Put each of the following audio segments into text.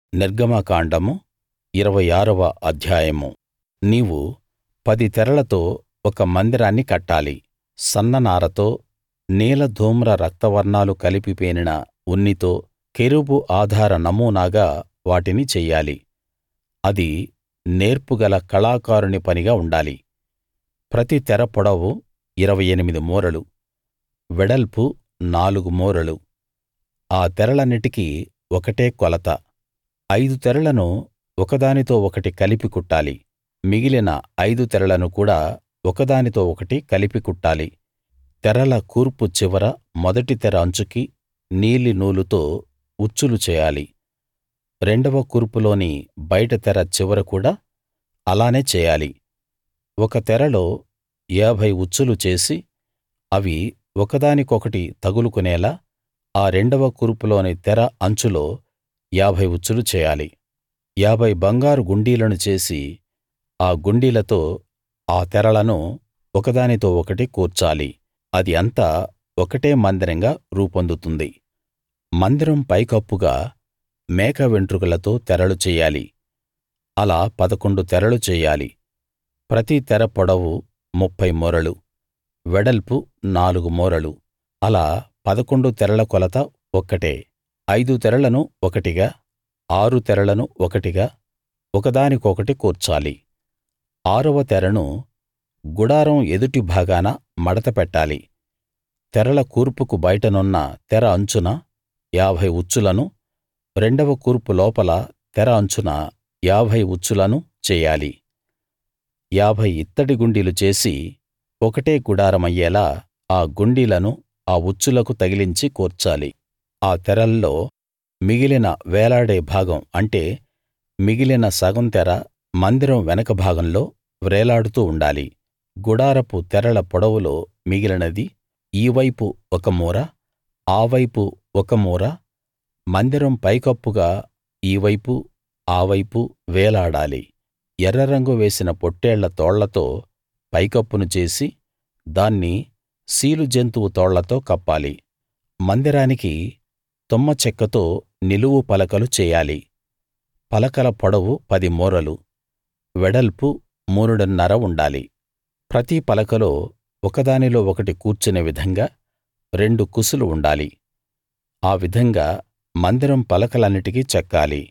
నిర్గమకాండము ఇరవై ఆరవ అధ్యాయము నీవు పది తెరలతో ఒక మందిరాన్ని కట్టాలి సన్ననారతో నీల ధూమ్ర రక్తవర్ణాలు కలిపి పేనిన ఉన్నితో కెరూబు ఆధార నమూనాగా వాటిని చెయ్యాలి అది నేర్పుగల కళాకారుని పనిగా ఉండాలి ప్రతి తెర పొడవు ఇరవై ఎనిమిది మూరలు వెడల్పు నాలుగు మూరలు ఆ తెరలన్నిటికీ ఒకటే కొలత ఐదు తెరలను ఒకదానితో ఒకటి కలిపి కుట్టాలి మిగిలిన ఐదు తెరలను కూడా ఒకదానితో ఒకటి కలిపి కుట్టాలి తెరల కూర్పు చివర మొదటి తెర అంచుకి నీలి నూలుతో ఉచ్చులు చేయాలి రెండవ కూర్పులోని బయట తెర చివర కూడా అలానే చేయాలి ఒక తెరలో ఏభై ఉచ్చులు చేసి అవి ఒకదానికొకటి తగులుకునేలా ఆ రెండవ కూర్పులోని తెర అంచులో ఏభై ఉచ్చులు చేయాలి ఏభై బంగారు గుండీలను చేసి ఆ గుండీలతో ఆ తెరలను ఒకదానితో ఒకటి కూర్చాలి అది అంతా ఒకటే మందిరంగా రూపొందుతుంది మందిరం పైకప్పుగా మేక వెంట్రుకలతో తెరలు చెయ్యాలి అలా పదకొండు తెరలు చెయ్యాలి ప్రతి తెర పొడవు ముప్ఫై మూరలు వెడల్పు నాలుగు మూరలు అలా పదకొండు తెరల కొలత ఒక్కటే ఐదు తెరలను ఒకటిగా ఆరు తెరలను ఒకటిగా ఒకదానికొకటి కూర్చాలి ఆరవ తెరను గుడారం ఎదుటి భాగాన మడత పెట్టాలి తెరల కూర్పుకు బయటనున్న తెర అంచున ఏభై ఉచ్చులను రెండవ కూర్పు లోపల తెర అంచున ఏభై ఉచ్చులను చెయ్యాలి ఏభై ఇత్తడి గుండీలు చేసి ఒకటే గుడారమయ్యేలా ఆ గుండీలను ఆ ఉచ్చులకు తగిలించి కూర్చాలి ఆ తెరల్లో మిగిలిన వేలాడే భాగం అంటే మిగిలిన సగం తెర మందిరం వెనక భాగంలో వ్రేలాడుతూ ఉండాలి గుడారపు తెరల పొడవులో మిగిలినది ఈ వైపు ఒక మూర ఆ వైపు ఒక మూర మందిరం పైకప్పుగా ఈ వైపు ఆ వైపు వేలాడాలి ఎర్ర రంగు వేసిన పొట్టేళ్ల తోళ్లతో పైకప్పును చేసి దాన్ని సీలు జంతువు తోళ్లతో కప్పాలి మందిరానికి తుమ్మ చెక్కతో నిలువు పలకలు చెయ్యాలి పలకల పొడవు పది మూరలు వెడల్పు మూరెడున్నర ఉండాలి ప్రతి పలకలో ఒకదానిలో ఒకటి కూర్చునే విధంగా రెండు కుసులు ఉండాలి ఆ విధంగా మందిరం పలకలన్నిటికీ చెక్కాలి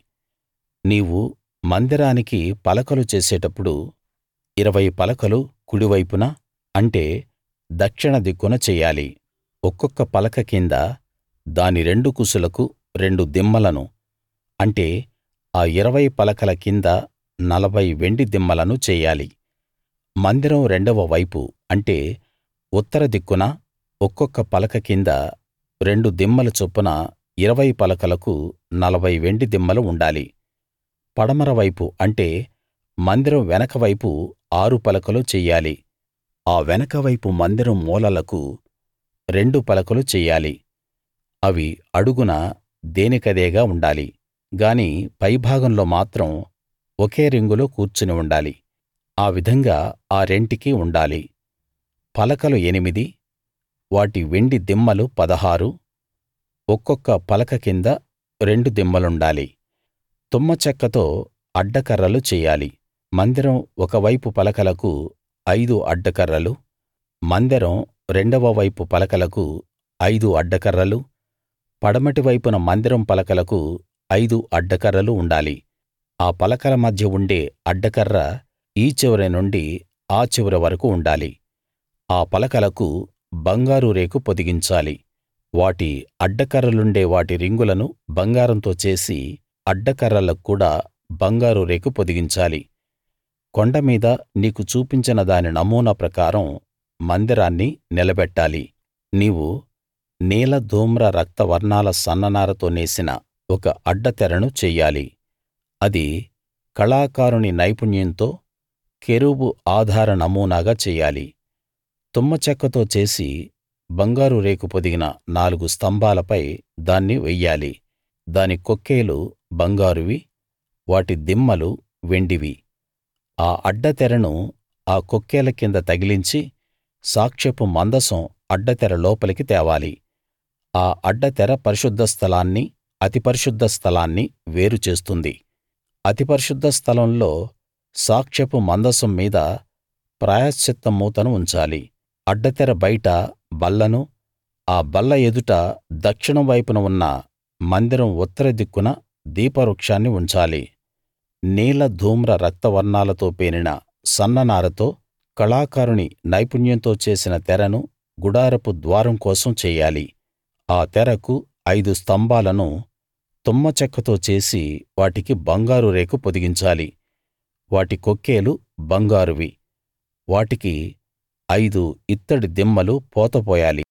నీవు మందిరానికి పలకలు చేసేటప్పుడు ఇరవై పలకలు కుడి వైపున అంటే దక్షిణ దిక్కున చెయ్యాలి ఒక్కొక్క పలక కింద దాని రెండు కుసులకు రెండు దిమ్మలను అంటే ఆ ఇరవై పలకల కింద నలభై వెండి దిమ్మలను చెయ్యాలి మందిరం రెండవ వైపు అంటే ఉత్తర దిక్కున ఒక్కొక్క పలక కింద రెండు దిమ్మల చొప్పున ఇరవై పలకలకు నలభై వెండి దిమ్మలు ఉండాలి పడమర వైపు అంటే మందిరం వెనక వైపు ఆరు పలకలు చెయ్యాలి ఆ వెనక వైపు మందిరం మూలలకు రెండు పలకలు చెయ్యాలి అవి అడుగున దేనికదేగా ఉండాలి గాని పైభాగంలో మాత్రం ఒకే రింగులో కూర్చుని ఉండాలి ఆ విధంగా ఆ రెంటికి ఉండాలి పలకలు ఎనిమిది వాటి వెండి దిమ్మలు పదహారు ఒక్కొక్క పలక కింద రెండు దిమ్మలుండాలి తుమ్మ చెక్కతో అడ్డకర్రలు చెయ్యాలి మందిరం ఒక వైపు పలకలకు ఐదు అడ్డకర్రలు మందిరం రెండవ వైపు పలకలకు ఐదు అడ్డకర్రలు పడమటి వైపున మందిరం పలకలకు ఐదు అడ్డకర్రలు ఉండాలి ఆ పలకల మధ్య ఉండే అడ్డకర్ర ఈ చివరి నుండి ఆ చివరి వరకూ ఉండాలి ఆ పలకలకు బంగారు రేకు పొదిగించాలి వాటి అడ్డకర్రలుండే వాటి రింగులను బంగారంతో చేసి అడ్డకర్రలకు కూడా బంగారు రేకు పొదిగించాలి కొండ మీద నీకు చూపించిన దాని నమూనా ప్రకారం మందిరాన్ని నిలబెట్టాలి నీవు నీల ధూమ్ర రక్త వర్ణాల సన్ననారతో నేసిన ఒక అడ్డతెరను చెయ్యాలి అది కళాకారుని నైపుణ్యంతో కెరూబు ఆధార నమూనాగా చెయ్యాలి తుమ్మ చెక్కతో చేసి బంగారు రేకు పొదిగిన నాలుగు స్తంభాలపై దాన్ని వెయ్యాలి దాని కొక్కేలు బంగారువి వాటి దిమ్మలు వెండివి ఆ అడ్డతెరను ఆ కొక్కేల కింద తగిలించి సాక్ష్యపు మందసం అడ్డతెర లోపలికి తేవాలి ఆ అడ్డతెర పరిశుద్ధ స్థలాన్ని అతి పరిశుద్ధ స్థలాన్ని వేరు చేస్తుంది అతి పరిశుద్ధ స్థలం లో సాక్ష్యపు మందసం మీద ప్రాయశ్చిత్త మూతను ఉంచాలి అడ్డతెర బయట బల్లను ఆ బల్ల ఎదుట దక్షిణం వైపున ఉన్న మందిరం ఉత్తర దిక్కున దీపవృక్షాన్ని ఉంచాలి నీల ధూమ్ర రక్తవర్ణాలతో పేనిన సన్ననారతో కళాకారుని నైపుణ్యంతో చేసిన తెరను గుడారపు ద్వారం కోసం చెయ్యాలి ఆ తెరకు ఐదు స్తంభాలను తుమ్మ చెక్కతో చేసి వాటికి బంగారు రేకు పొదిగించాలి వాటి కొక్కేలు బంగారువి వాటికి ఐదు ఇత్తడి దిమ్మలు పోత పోయాలి